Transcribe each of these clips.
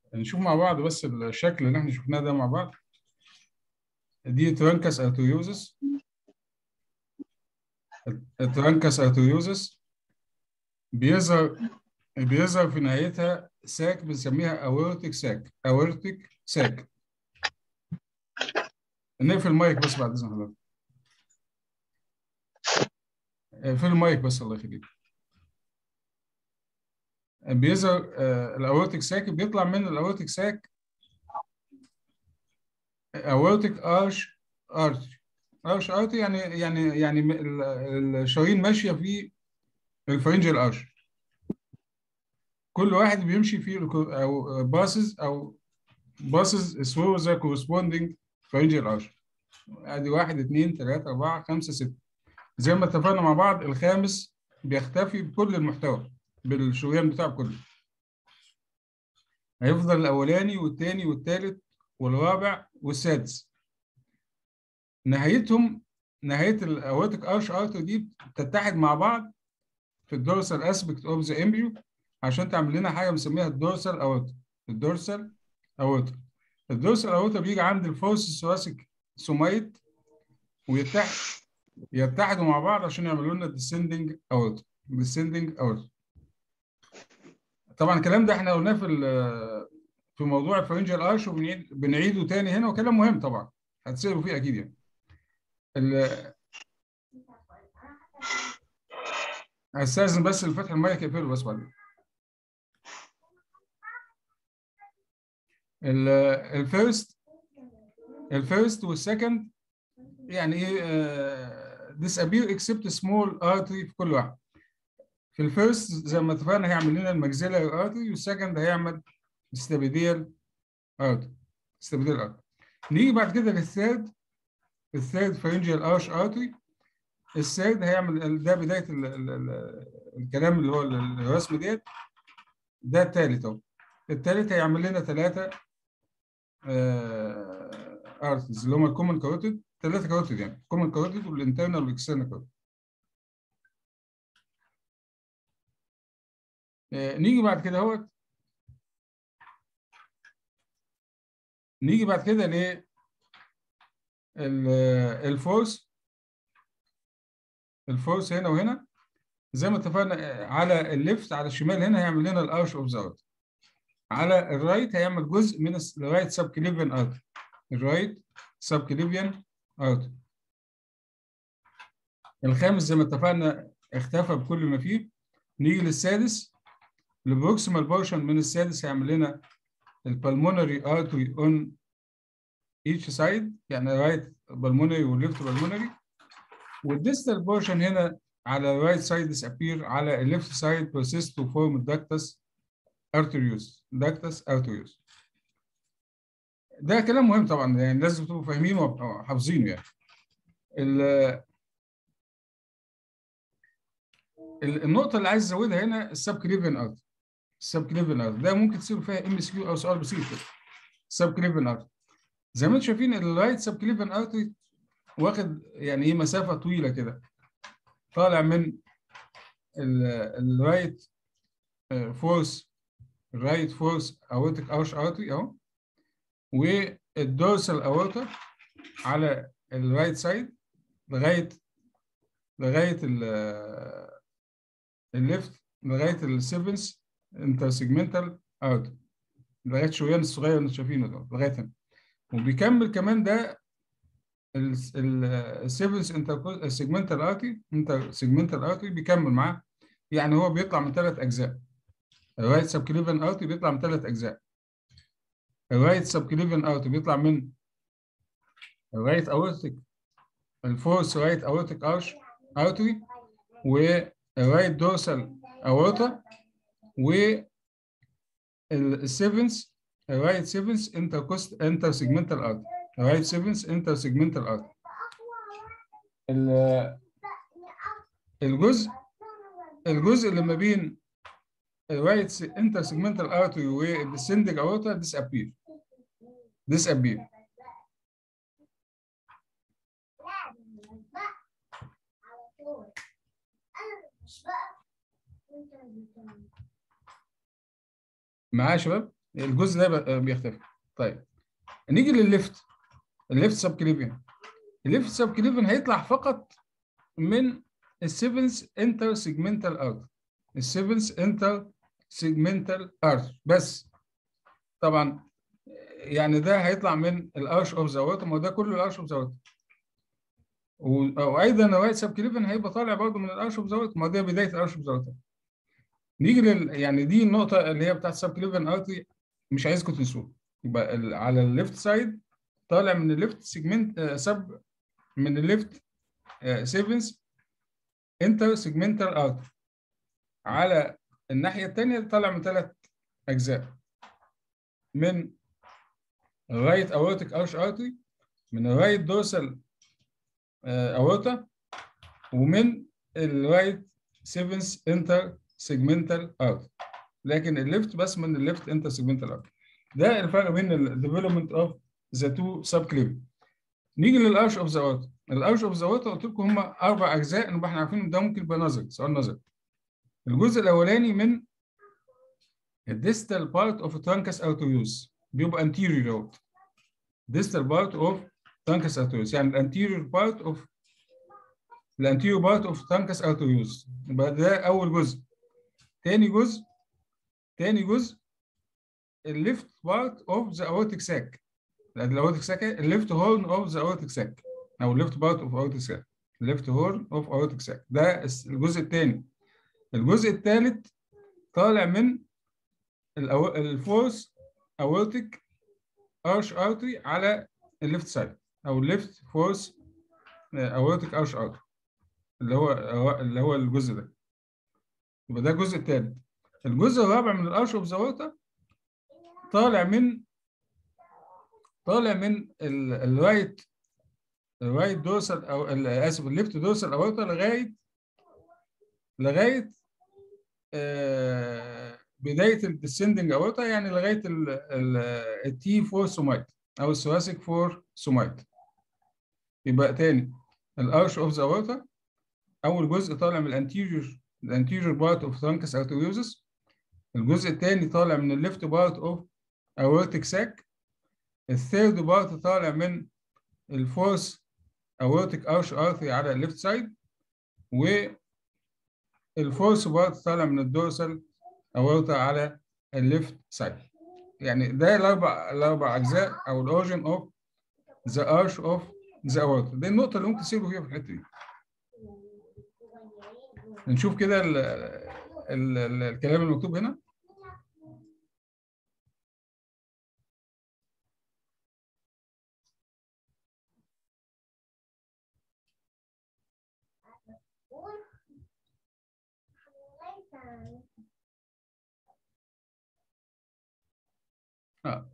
نشوف مع بعض بس الشكل اللي احنا شفناه ده مع بعض دي ترانكس ارتريوزس الترانكس ارتريوزس بيظهر بيظهر في نهايتها ساك بنسميها اورتيك ساك اورتيك ساك نقفل المايك بس بعد اذن حضرتك اقفل المايك بس الله يخليك بيظهر آه، الاورتيك ساك بيطلع من الاورتيك ساك اورتيك ارش ارتري ارش ارتري يعني يعني يعني م- ال- الشرايين ماشيه في الفرنجل ارش كل واحد بيمشي في الكو- او باسز او باسز through the corresponding pharyngeal arch ادي واحد اثنين ثلاثة أربعة خمسة ستة زي ما اتفقنا مع بعض الخامس بيختفي بكل المحتوى بالشريان بتاعه كله هيفضل الأولاني والثاني والثالث والرابع والسادس نهايتهم نهاية الأورتيك أرش أرتر دي بتتحد مع بعض في الدورسال اسبكت اوف ذا امبريو عشان تعمل لنا حاجه بنسميها الدورسال اورتا الدورسال اورتا الدورسال اورتا بيجي عند الفورس الثوراسيك سومايت ويتحد يتحدوا مع بعض عشان يعملوا لنا الديسندنج اورتا الديسندنج اورتا طبعا الكلام ده احنا قلناه في ال- في موضوع الفرنجال ارش وبنعيد بنعيده تاني هنا وكلام مهم طبعا هتسألوا فيه اكيد يعني ال- هستأذن بس اللي فاتح المايك يقفله بس بعدين الفيرست الفيرست والسكند يعني ايه disappear except small artery في كل واحد في الفيرست زي ما اتفقنا هيعمل لنا الماكسيلاري ارتري والسكند هيعمل ستابيديال ارتري ستابيديال ارتري نيجي بعد كده للثيرد الثيرد فرنجيال ارش ارتري الثيرد هيعمل ده بدايه ال ال ال الكلام اللي هو الرسم ديت ده الثالث اهو الثالث هيعمل لنا ثلاثه ارتز اللي هم الكومن كاروتيد ثلاثه كاروتيد يعني الكومن كاروتيد والانترنال والاكسترنال كاروتيد آه، نيجي بعد كده اهوت نيجي بعد كده ل الفورس الفورس هنا وهنا زي ما اتفقنا آه، على الليفت على الشمال هنا هيعمل لنا الارش اوف ذا على الرايت هيعمل جزء من الرايت سب كليفيان ارت الرايت سب كليفيان ارت الخامس زي ما اتفقنا اختفى بكل ما فيه نيجي للسادس البروكسيمال بورشن من السادس هيعمل لنا البلمونري ارتري اون each سايد يعني رايت بالمونري والليفت بالمونري والديستال بورشن هنا على الرايت سايد disappear على الليفت سايد persist to form ductus arterius ductus arterius ده كلام مهم طبعا يعني لازم تبقوا فاهمينه وحافظينه يعني ال- ال- النقطة اللي عايز ازودها هنا السب كليفن ارت السب كليفن ارت ده ممكن تصير فيها ام اس كيو او سؤال بسيط كده السب كليفن ارت زي ما انتم شايفين الرايت سب كليفن ارت واخد يعني ايه مسافة طويلة كده طالع من الرايت فورس الرايت فورس اورتيك ارش ارتري اهو والدورسال اورتا على الرايت سايد لغايه لغايه الليفت لغايه السيفنس انترسيجمنتال ارت لغايه الشريان الصغير اللي انتوا شايفينه ده لغايه هنا وبيكمل كمان ده السيفنس انتر سيجمنتال ارتي انتر سيجمنتال ارتي بيكمل معاه يعني هو بيطلع من ثلاث اجزاء الرايت سب كليفن ارتي بيطلع من ثلاث اجزاء الرايت سب كليفن ارتي بيطلع من الرايت اورتيك الفورس رايت اورتيك ارش ارتري والرايت دورسال اورتا والسيفنس الرايت سيفنس انتر كوست انتر سيجمنتال ارتري الرايت سيفنس انتر سيجمنتال ارتري الجزء الجزء اللي ما بين الرايت انتر سيجمنتال ارتري والديسندنج اورتا ديسابير ديسابير معايا يا شباب الجزء ده بيختفي طيب نيجي للليفت الليفت سب كليفيان الليفت سب كليفيان هيطلع فقط من السيفنس انتر سيجمنتال ارت السيفنس انتر سيجمنتال ارت بس طبعا يعني ده هيطلع من الارش اوف ذا ما ده كله الارش اوف ذا وايضا الرايت سب كليفن هيبقى طالع برضه من الارش اوف ذا ما ده بدايه الارش اوف ذا نيجي لل يعني دي النقطه اللي هي بتاعت سب كليفن ارتري مش عايزكم تنسوها يبقى على الليفت سايد طالع من الليفت سيجمنت سب من الليفت سيفنس انتر سيجمنتال ارتري على الناحيه الثانيه طالع من ثلاث اجزاء من الرايت اورتيك ارش ارتري من الرايت دورسال اورتا ومن الرايت سيفنس انتر سيجمنتال ارت لكن الليفت بس من الليفت انتر سيجمنتال ارت ده الفرق بين الديفلوبمنت اوف ذا تو سب كليف نيجي للارش اوف ذا اورتا الارش اوف ذا اورتا قلت لكم هم اربع اجزاء نبقى احنا عارفين ده ممكن يبقى نظري سؤال نظري الجزء الاولاني من الديستال بارت اوف ترانكس ارتريوس بيبقى anterior road distal part of trunkus arterius يعني الانتيريور بارت اوف الانتيريور بارت اوف trunkus arterius يبقى ده اول جزء تاني جزء تاني جزء الليفت بارت اوف ذا aortic sac الاورتيك sac الليفت هورن اوف ذا aortic sac او الليفت بارت اوف aortic sac الليفت هورن اوف aortic sac ده الجزء الثاني الجزء الثالث طالع من الفورس aortic arch artery على الليفت سايد او الليفت فورس aortic arch artery اللي هو اللي هو الجزء ده يبقى ده الجزء الثالث الجزء الرابع من الارش اوف ذا طالع من طالع من الرايت الرايت دورسال او اسف الليفت دورسال اورتا لغايه لغايه آه بدايه الديسندنج اورتا يعني لغايه التي 4 سومايت او الثوراسيك 4 سومايت يبقى تاني الارش اوف ذا اورتا اول جزء طالع من الانتيريور الانتيريور بارت اوف ترانكس ارتريوزس الجزء الثاني طالع من الليفت بارت اوف اورتيك ساك الثيرد بارت طالع من الفورس اورتيك ارش ارثري على الليفت سايد والفورس بارت طالع من الدورسال اورتا على الليفت سايد يعني ده الاربع الاربع اجزاء او الاورجن اوف ذا ارش اوف ذا اورتا دي النقطه اللي ممكن تسيبوا فيها في الحته دي نشوف كده ال ال ال الكلام المكتوب هنا آه.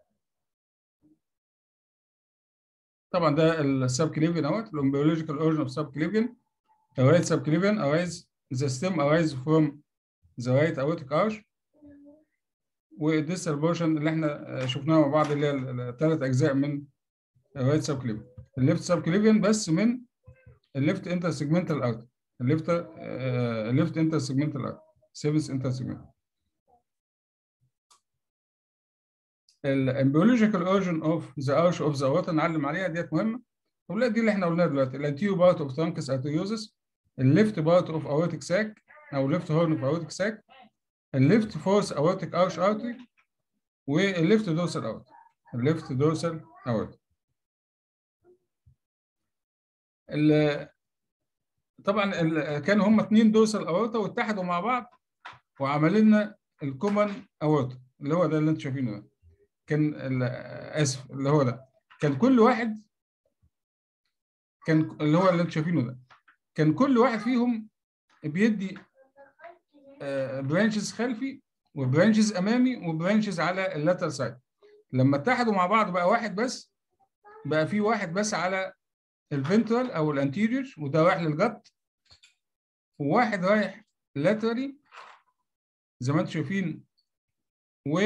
طبعا ده السب كليفيان اهوت الامبيولوجيكال اوريجن اوف سب كليفيان The right subclavian arise the stem arise from the right aortic arch والديستال بورشن اللي احنا شفناها مع بعض اللي هي الثلاث اجزاء من الرايت سبكليفيان الليفت سبكليفيان بس من الليفت انتر سيجمنتال ارت الليفت الليفت انتر سيجمنتال ارت سيفنس انتر سيجمنت الامبيولوجيكال اورجن اوف ذا ارش اوف ذا ووتر نعلم عليها ديت مهمه ولا دي اللي احنا قلناها دلوقتي الانتيو بارت اوف ترانكس ارتريوزس الليفت بارت اوف اورتيك ساك او ليفت هورن اوف اورتيك ساك الليفت فورس اورتيك ارش ارتري والليفت دورسال اورت الليفت دورسال اورت طبعا كانوا هم اثنين دورسال اورتا واتحدوا مع بعض وعملوا لنا الكومن اورتا اللي هو ده اللي انتم شايفينه ده كان اسف اللي هو ده كان كل واحد كان اللي هو اللي انتم شايفينه ده كان كل واحد فيهم بيدي برانشز خلفي وبرانشز امامي وبرانشز على اللاتر سايد لما اتحدوا مع بعض بقى واحد بس بقى في واحد بس على الفنترال او الانتيريور وده رايح للجت وواحد رايح لاترالي زي ما انتم شايفين و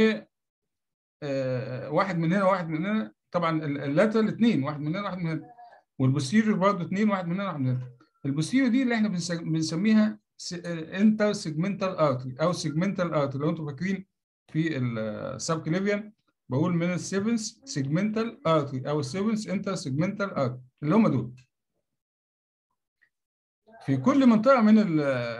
واحد من هنا واحد من هنا طبعا اللاترال اثنين واحد من هنا واحد من هنا والبوستيريور برضه اثنين واحد من هنا واحد من هنا البوستيريور دي اللي احنا بنسميها انتر سيجمنتال ارتري او سيجمنتال ارتري لو انتم فاكرين في السب كليفيان بقول من السيفنس سيجمنتال ارتري او السيفنس انتر سيجمنتال ارتري اللي هم دول في كل منطقه من ال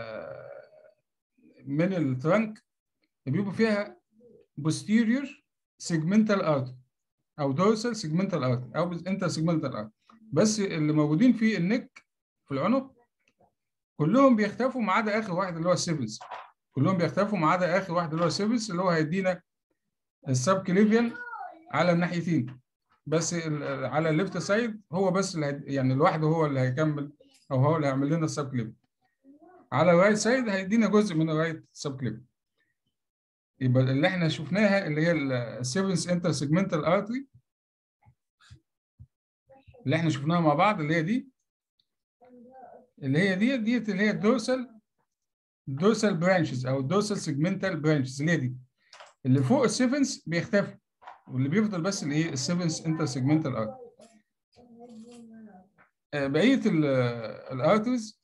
من الترنك بيبقى فيها posterior segmental artery او dorsal segmental artery او انتر segmental artery بس اللي موجودين في النك في العنق كلهم بيختفوا ما عدا اخر واحد اللي هو السيفنس كلهم بيختفوا ما عدا اخر واحد اللي هو السيفنس اللي هو هيدينا السب كليفيان على الناحيتين بس على الليفت سايد هو بس اللي هي... يعني لوحده هو اللي هيكمل او هو اللي هيعمل لنا السب كليفيان على الرايت سايد هيدينا جزء من الرايت سب كليفيان يبقى اللي احنا شفناها اللي هي السيفنس انتر سيجمنتال ارتري اللي احنا شفناها مع بعض اللي هي دي اللي هي دي ديت اللي هي الدورسال الدورسال برانشز او الدورسال سيجمنتال برانشز اللي هي دي اللي فوق السيفنس بيختفي واللي بيفضل بس اللي ايه السيفنس انتر سيجمنتال ارتري بقيه الارتريز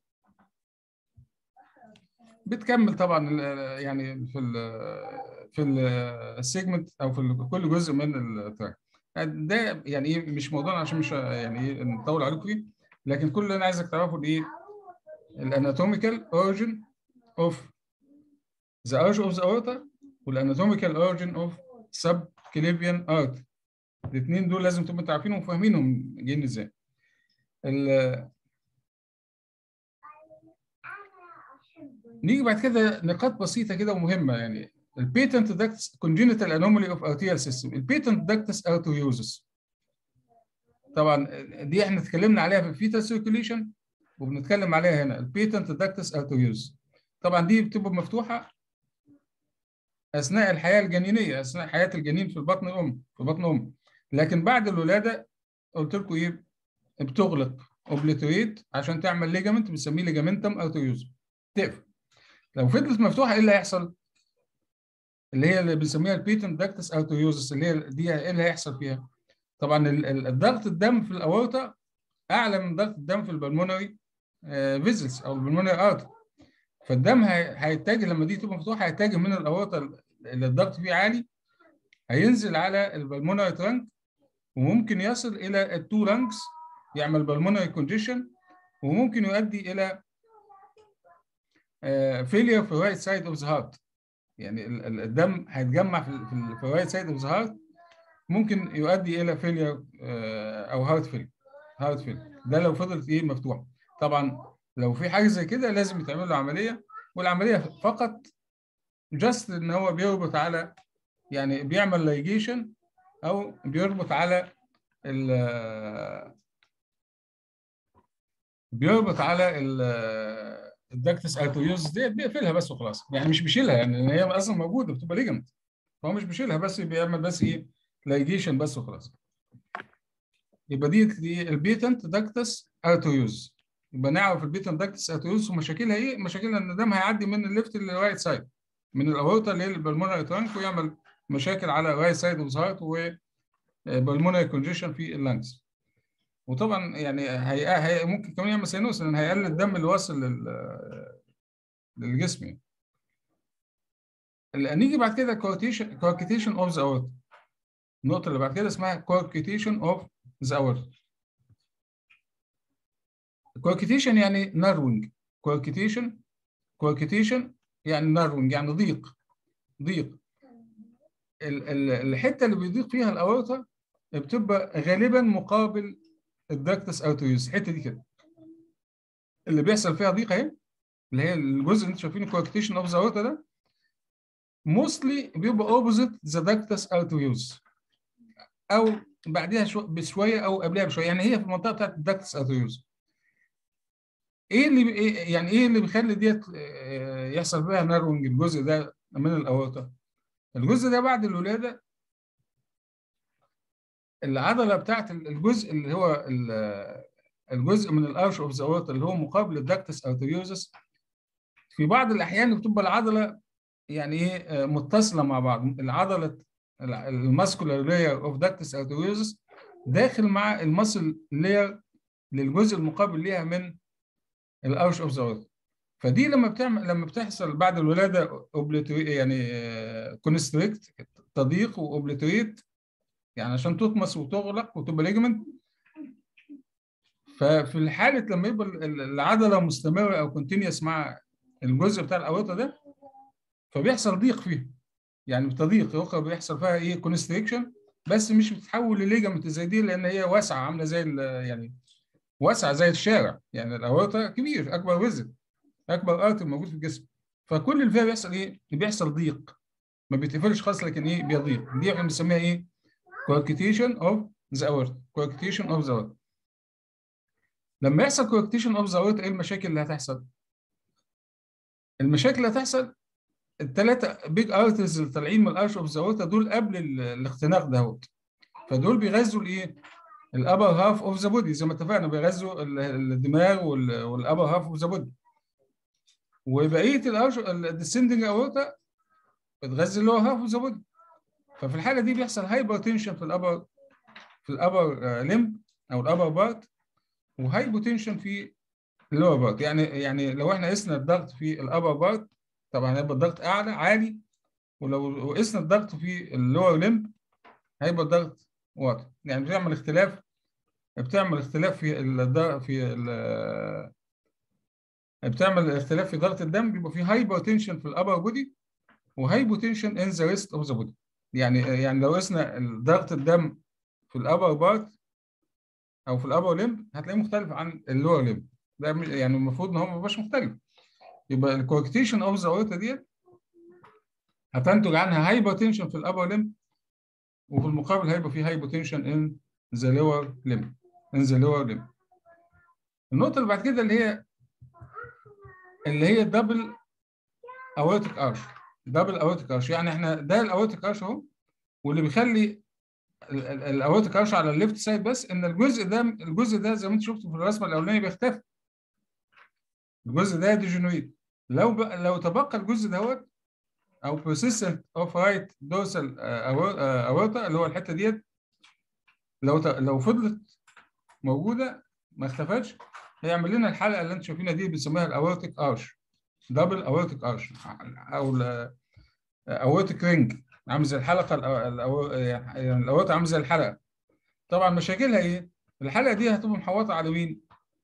بتكمل طبعا يعني في ال في السيجمنت او في كل جزء من التراك ده يعني ايه مش موضوع عشان مش يعني ايه نطول عليكم فيه لكن كل اللي انا عايزك تعرفه ايه الاناتوميكال اوريجن اوف ذا ارش اوف ذا اورتا والاناتوميكال اوريجن اوف سب كليفيان ارت الاثنين دول لازم تبقوا انتوا عارفينهم وفاهمينهم جايين ازاي نيجي بعد كده نقاط بسيطه كده ومهمه يعني البيتنت داكتس كونجينيتال انومالي اوف ارتيال سيستم البيتنت داكتس ارتريوزس طبعا دي احنا اتكلمنا عليها في الفيتال سيركيوليشن وبنتكلم عليها هنا البيتنت داكتس ارتريوز طبعا دي بتبقى مفتوحه اثناء الحياه الجنينيه اثناء حياه الجنين في بطن الام في بطن ام لكن بعد الولاده قلت لكم ايه بتغلق اوبليتريت عشان تعمل ليجامنت بنسميه ليجامنتم ارتريوز تقفل لو فضلت مفتوحه ايه اللي هيحصل؟ اللي هي اللي بنسميها البيتنت داكتس ارتريوزس اللي هي دي ايه اللي هيحصل فيها؟ طبعا الضغط الدم في الاورطه اعلى من ضغط الدم في البلمونري فيزلز او البلمونري ارتر فالدم هيتجه لما دي تبقى مفتوحه هيتجه من الاورطه اللي الضغط فيه عالي هينزل على البلمونري ترانك وممكن يصل الى التو لانجز يعمل بالمونري كونجيشن وممكن يؤدي الى فيلير في الرايت سايد اوف ذا هارت يعني الدم هيتجمع في في الرايت سايد اوف ذا هارت ممكن يؤدي الى فيلير او هارت فيلير هارت فيلير ده لو فضلت ايه مفتوحه طبعا لو في حاجه زي كده لازم يتعمل له عمليه والعمليه فقط جاست ان هو بيربط على يعني بيعمل لايجيشن او بيربط على ال بيربط على الداكتس ارتريوز ديت بيقفلها بس وخلاص يعني مش بيشيلها يعني هي اصلا موجوده بتبقى ليجمنت فهو مش بيشيلها بس بيعمل بس ايه لايجيشن بس وخلاص يبقى دي دي البيتنت داكتس ارتريوز يبقى نعرف البيتنت داكتس ارتريوز ومشاكلها ايه؟ مشاكلها ان الدم هيعدي من الليفت للرايت سايد من الاورطه للبلمونري ترانك ويعمل مشاكل على الرايت سايد اوف ذا هارت وبلمونري كونجيشن في اللانجز وطبعا يعني هي... هي ممكن كمان يعمل سينوس لان هيقلل الدم اللي واصل لل... للجسم يعني. نيجي بعد كده كوركيتيشن كوركيتيشن اوف ذا اورتا النقطة اللي بعد كده اسمها كوركيتيشن اوف ذا اورتا كوركيتيشن يعني ناروينج كوركيتيشن كوركيتيشن يعني ناروينج يعني ضيق ضيق ال... ال... الحتة اللي بيضيق فيها الاورتا بتبقى غالبا مقابل الداكتس ارتريوس الحته دي كده اللي بيحصل فيها ضيق اهي اللي هي الجزء اللي انتوا شايفينه كواركتيشن اوف ذا اورتا ده موستلي بيبقى اوبوزيت ذا داكتس ارتريوس او بعديها شو بشويه او قبلها بشويه يعني هي في المنطقه بتاعت الداكتس ارتريوس ايه اللي إيه يعني ايه اللي بيخلي ديت يحصل فيها ناروينج الجزء ده من الاورتا الجزء ده بعد الولاده العضله بتاعت الجزء اللي هو الجزء من الارش اوف ذا اورتا اللي هو مقابل الداكتس ارتريوزس في بعض الاحيان بتبقى العضله يعني ايه متصله مع بعض العضله الماسكولار لاير اوف داكتس ارتريوزس داخل مع المسل لاير للجزء المقابل ليها من الارش اوف ذا اورتا فدي لما بتعمل لما بتحصل بعد الولاده يعني كونستريكت تضييق واوبليتريت يعني عشان تطمس وتغلق وتبقى ليجمنت ففي الحاله لما يبقى العضله مستمره او كونتينيوس مع الجزء بتاع الاورطه ده فبيحصل ضيق فيه يعني بتضيق اخرى بيحصل فيها ايه كونستريكشن بس مش بتتحول لليجمنت زي دي لان هي واسعه عامله زي يعني واسعه زي الشارع يعني الاورطه كبير اكبر وزن اكبر ارتر موجود في الجسم فكل اللي فيها بيحصل ايه؟ بيحصل ضيق ما بيتقفلش خالص لكن ايه بيضيق دي احنا بنسميها ايه؟ coarctation of the aorta coarctation of the aorta لما يحصل coarctation of the aorta ايه المشاكل اللي هتحصل؟ المشاكل اللي هتحصل الثلاثه بيج ارترز اللي طالعين من الارش اوف ذا aorta دول قبل الاختناق دهوت فدول بيغذوا الايه؟ الابر هاف اوف ذا بودي زي ما اتفقنا بيغذوا الدماغ والابر هاف اوف ذا بودي وبقيه الارش الديسندنج اورتا بتغذي اللور هاف اوف ذا بودي ففي الحاله دي بيحصل هايبر تنشن في الابر في الابر ليمب او الابر بارت وهايبوتنشن في اللور بارت يعني يعني لو احنا قسنا الضغط في الابر بارت طبعا هيبقى الضغط اعلى عالي ولو قسنا الضغط في اللور ليمب هيبقى الضغط واطي يعني بتعمل اختلاف بتعمل اختلاف في ال في ال بتعمل اختلاف في ضغط الدم بيبقى في هايبوتنشن في الابر بودي وهايبوتنشن ان ذا ريست اوف ذا بودي يعني يعني لو قسنا ضغط الدم في الابر بارت او في الابر ليمب هتلاقيه مختلف عن اللور ليمب ده يعني المفروض ان هو ما يبقاش مختلف يبقى الكوركتيشن اوف ذا اورتا ديت هتنتج عنها هايبوتنشن في الابر ليمب وفي المقابل هيبقى في هايبوتنشن ان ذا لور ليمب ان ذا لور ليمب النقطه اللي بعد كده اللي هي اللي هي دبل اورتيك ارش دبل اورتيك ارش يعني احنا ده الاورتيك ارش اهو واللي بيخلي الاورتيك ارش على الليفت سايد بس ان الجزء ده الجزء ده زي ما انت شفتوا في الرسمه الاولانيه بيختفي الجزء ده ديجنويد لو بقى لو تبقى الجزء دوت او persistent of right dorsal aorta اللي هو الحته ديت لو لو فضلت موجوده ما اختفتش هيعمل لنا الحلقه اللي انتم شايفينها دي بنسميها الاورتيك ارش دبل اورتيك ارش او الاورتيك رينج عامل زي الحلقه يعني الاورتيك عامل زي الحلقه طبعا مشاكلها ايه؟ الحلقه دي هتبقى محوطه على مين؟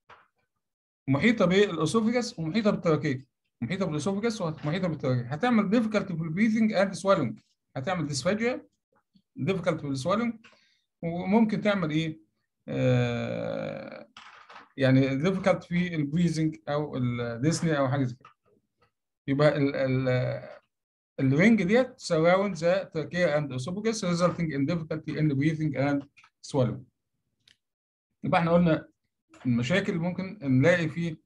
محيطه بالاسوفيجاس ومحيطه بالتراكيه محيطه بالاسوفيجاس ومحيطه بالتراكيه هتعمل ديفيكالتي في البريثنج اند سوالنج هتعمل ديسفاجيا ديفيكالتي في السوالنج وممكن تعمل ايه؟ آه يعني ديفيكالت في البريزنج او الديسني او حاجه زي كده يبقى ال ال الرينج ديت surround the trachea and esophagus resulting in difficulty in breathing and swallowing يبقى احنا قلنا المشاكل ممكن نلاقي في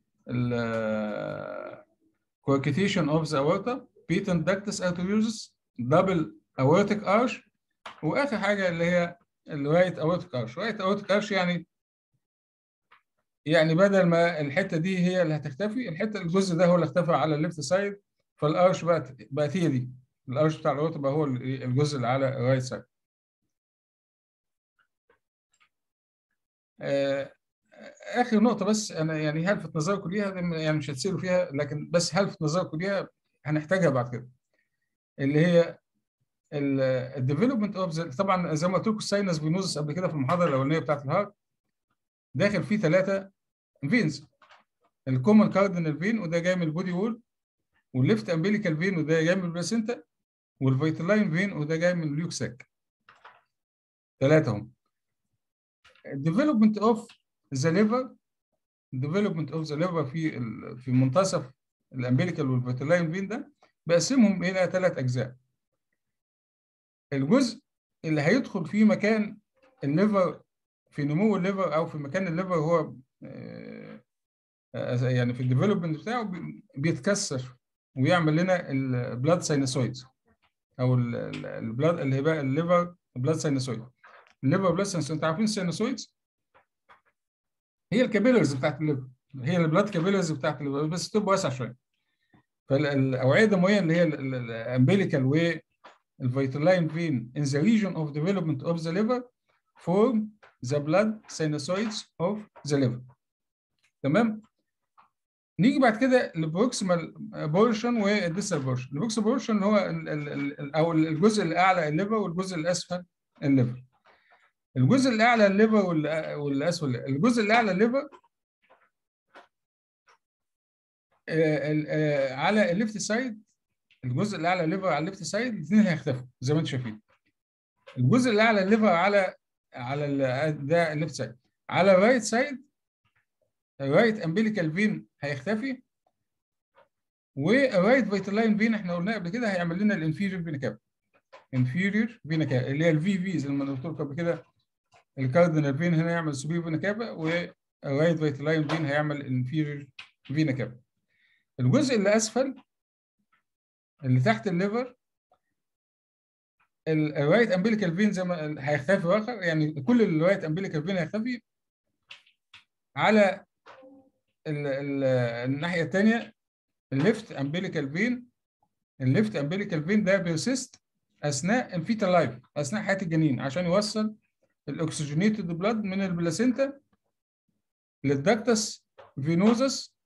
ال coarctation of the aorta patent ductus arteriosus double aortic arch واخر حاجه اللي هي الرايت aortic arch رايت aortic arch يعني يعني بدل ما الحته دي هي اللي هتختفي الحته الجزء ده هو اللي اختفى على الليفت سايد فالارش بقت بقت هي دي الارش بتاع الاورطه بقى هو الجزء اللي على الرايت سايد اخر نقطه بس انا يعني هلفت نظركم ليها يعني مش هتسالوا فيها لكن بس هلفت نظركم ليها هنحتاجها بعد كده اللي هي الديفلوبمنت اوف طبعا زي ما قلت لكم الساينس فينوزس قبل كده في المحاضره الاولانيه بتاعت الهارت داخل فيه ثلاثه فينز الكومن كاردينال فين وده جاي من البودي وول والليفت امبليكال فين وده جاي من البلاسينتا والفيتلاين فين وده جاي من اليوكساك ثلاثه هم الديفلوبمنت اوف ذا ليفر الديفلوبمنت اوف ذا ليفر في في منتصف الامبليكال والفيتلاين فين ده بقسمهم الى ثلاث اجزاء الجزء اللي هيدخل فيه مكان الليفر في نمو الليفر او في مكان الليفر هو يعني في الديفلوبمنت بتاعه بيتكسر ويعمل لنا البلاد ساينوسويدز او البلاد اللي هي بقى الليفر بلاد ساينوسويد الليفر بلاد ساينوسويد انتوا عارفين الساينوسويدز هي الكابيلرز بتاعت الليفر هي البلاد كابيلرز بتاعت الليفر بس تبقى واسعه شويه فالاوعيه الدمويه اللي هي الامبليكال والفيتلاين فين in the region of development of the liver form the blood sinusoids of the liver تمام نيجي بعد كده البروكسيمال بورشن والديستال بورشن البروكسيمال بورشن اللي هو ال ال ال او الجزء الاعلى الليفر والجزء الاسفل الليفر الجزء الاعلى الليفر والاسفل الجزء الاعلى الليفر على الليفت سايد الجزء الاعلى الليفر على الليفت سايد الاثنين هيختفوا زي ما انتم شايفين الجزء الاعلى الليفر على على ده الليفت سايد على الرايت سايد الرايت امبليكال فين هيختفي والرايت فيتالاين فين احنا قلنا قبل كده هيعمل لنا الانفيريور فينا كاب انفيريور فينا كاب اللي هي الفي في زي ما قلت لكم قبل كده الكاردينال فين هنا يعمل سوبير فينا كابا والرايت فيتالاين فين هيعمل انفيريور فينا كابا الجزء اللي اسفل اللي تحت الليفر الرايت امبليكال فين زي ما هيختفي اخر يعني كل الرايت امبليكال فين هيختفي على ال ال الناحيه الثانيه الليفت امبليكال فين الليفت امبليكال فين ده بيرسيست اثناء الفيتال لايف اثناء حياه الجنين عشان يوصل الاكسجينيتد بلاد من البلاسينتا للدكتس فينوزس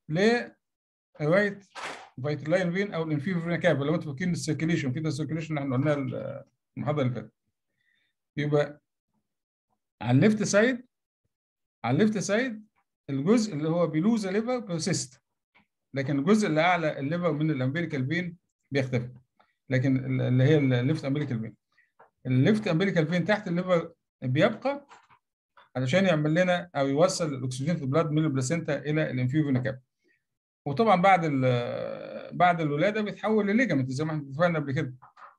لرايت فيتلاين فين او الانفيريور فينا كاب لو انتوا فاكرين السيركيليشن في السيركيليشن اللي احنا قلناها المحاضره اللي فاتت يبقى على الليفت سايد على الليفت سايد الجزء اللي هو بيلو ذا ليفر بيرسيست لكن الجزء اللي اعلى الليفر من الامبيريكال فين بيختفي لكن اللي هي الليفت امبيريكال فين الليفت امبيريكال فين تحت الليفر بيبقى علشان يعمل لنا او يوصل الاكسجين في البلاد من البلاسينتا الى الانفيو فينا كاب وطبعا بعد بعد الولاده بيتحول لليجامنت زي ما احنا اتفقنا قبل كده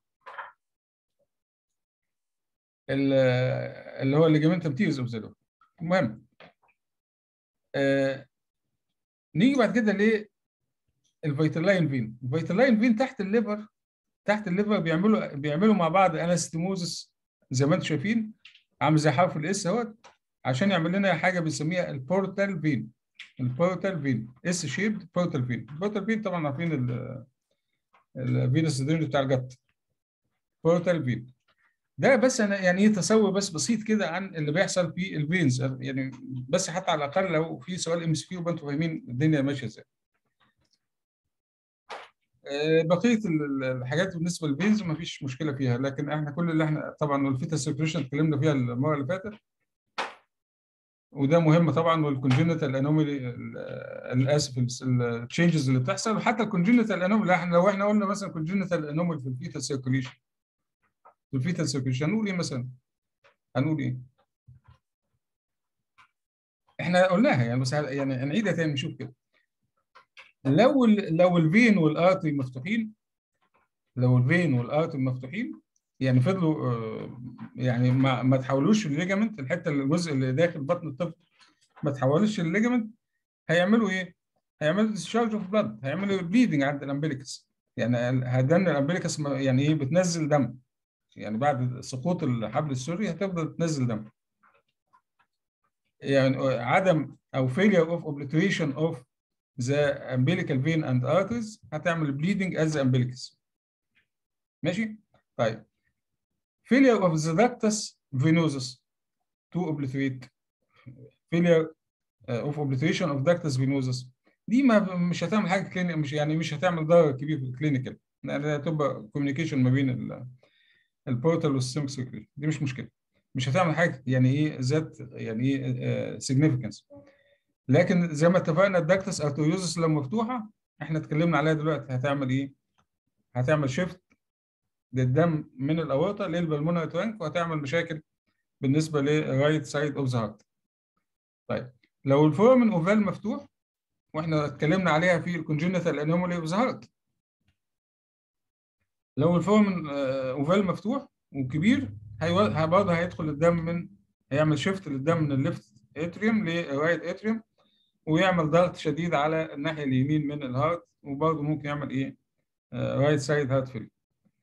اللي هو الليجامنتم تيرز اوف ذا المهم آه نيجي بعد كده للفيتالاين فين الفيتالاين فين تحت الليفر تحت الليفر بيعملوا بيعملوا مع بعض انستيموزس زي ما انتم شايفين عامل زي حرف الاس اهوت عشان يعمل لنا حاجه بنسميها البورتال فين البورتال فين اس شيبد بورتال فين البورتال فين طبعا عارفين الفينوس درين بتاع الجت بورتال فين ده بس انا يعني ايه تصور بس بسيط كده عن اللي بيحصل في الفينز يعني بس حتى على الاقل لو في سؤال ام اس كيو انتوا فاهمين الدنيا ماشيه ازاي. بقيه الحاجات بالنسبه للفينز ما فيش مشكله فيها لكن احنا كل اللي احنا طبعا الفيتا سيركيوليشن اتكلمنا فيها المره اللي فاتت وده مهم طبعا والكونجنتال انوميلي انا اسف التشينجز اللي بتحصل وحتى الكونجنتال انوميلي احنا لو احنا قلنا مثلا كونجنتال انوميلي في الفيتا سيركيوليشن في الفيتا سيركيوليشن هنقول ايه مثلا؟ هنقول ايه؟ احنا قلناها يعني بس يعني نعيدها تاني نشوف كده لو ال لو الفين والارتري مفتوحين لو الفين والارتري مفتوحين يعني فضلوا يعني ما ما تحولوش الليجامنت الحته الجزء اللي داخل بطن الطفل ما تحولش الليجامنت هيعملوا ايه؟ هيعملوا ديسشارج اوف بلاد هيعملوا بليدنج عند الامبليكس يعني هدن الامبليكس يعني ايه بتنزل دم يعني بعد سقوط الحبل السري هتفضل تنزل دم يعني عدم او failure of obliteration of the umbilical vein and arteries هتعمل bleeding as the umbilicus ماشي طيب failure of the ductus venosus to obliterate failure of obliteration of ductus venosus دي ما مش هتعمل حاجه كلينيك مش يعني مش هتعمل ضرر كبير في الكلينيكال هتبقى كوميونيكيشن ما بين البورتال والسيستمك سيركيوليشن دي مش مشكله مش هتعمل حاجه يعني ايه ذات يعني ايه سيجنيفيكانس لكن زي ما اتفقنا الداكتس ارتيوزس لو مفتوحه احنا اتكلمنا عليها دلوقتي هتعمل ايه؟ هتعمل شيفت للدم من الاورطه للبلمونري ترانك وهتعمل مشاكل بالنسبه للرايت سايد اوف ذا هارت. طيب لو الفورمن اوفال مفتوح واحنا اتكلمنا عليها في الكونجنتال انومالي اوف ذا هارت. لو الفورمن اوفال مفتوح وكبير هي برضه هيدخل الدم من هيعمل شيفت للدم من الليفت اتريوم للرايت اتريوم ويعمل ضغط شديد على الناحيه اليمين من الهارت وبرضه ممكن يعمل ايه رايت سايد هارت فيل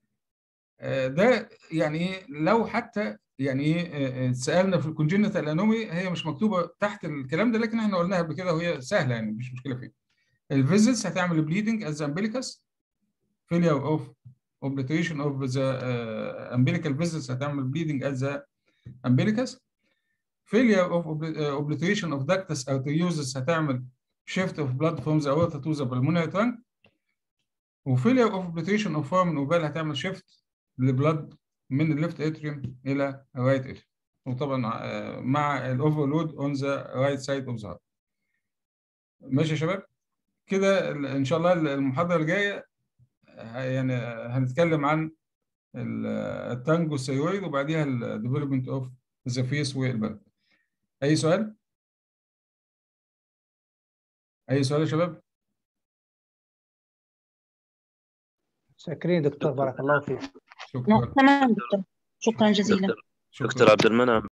ده يعني ايه لو حتى يعني ايه سالنا في الكونجنتال انومي هي مش مكتوبه تحت الكلام ده لكن احنا قلناها قبل كده وهي سهله يعني مش مشكله فيها الفيزلز هتعمل بليدنج از امبليكس failure of obliteration of the uh, umbilical vessels هتعمل bleeding at the umbilicus failure of obliteration of ductus arteriosus هتعمل shift of blood from the aorta to the pulmonary trunk وفيلير اوف اوبليتريشن اوف فورم اوفال هتعمل شيفت لبلد من الليفت اتريوم الى الرايت اتريوم وطبعا آه، مع الاوفرلود اون ذا رايت سايد اوف ذا هارت ماشي يا شباب كده ال- ان شاء الله المحاضره الجايه آه، يعني آه، هنتكلم عن ال- التانجو الثيرويد وبعديها الديفلوبمنت اوف ذا فيس والبلد اي سؤال اي سؤال يا شباب شاكرين دكتور بارك الله فيك شكرا تمام دكتور شكرا جزيلا شكرا دكتور عبد المنعم